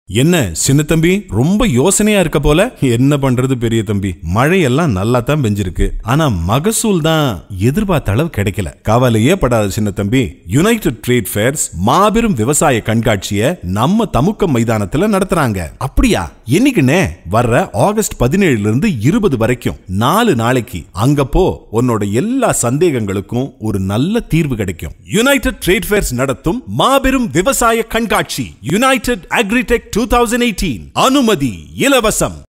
என்ன சின்ன தம்பி ரொம்ப யோசனையா இருக்க போல என்ன பண்றது பெரிய தம்பி மழையெல்லாம் நல்லா தான் பெஞ்சிருக்கு ஆனா மகசூல் தான் எதிர்பார்த்த அளவு கிடைக்கல கவலையே படாத சின்ன தம்பி யுனைடெட் ட்ரேட் ஃபேர்ஸ் மாபெரும் விவசாய கண்காட்சிய நம்ம தமுக்கம் மைதானத்துல நடத்துறாங்க அப்படியா என்னைக்குண்ணே வர்ற ஆகஸ்ட் பதினேழுல இருந்து இருபது வரைக்கும் நாலு நாளைக்கு அங்க போ உன்னோட எல்லா சந்தேகங்களுக்கும் ஒரு நல்ல தீர்வு கிடைக்கும் யுனைடெட் ட்ரேட் ஃபேர்ஸ் நடத்தும் மாபெரும் விவசாய கண்காட்சி united agritech two thousand eighteen அனுமதி இலவசம்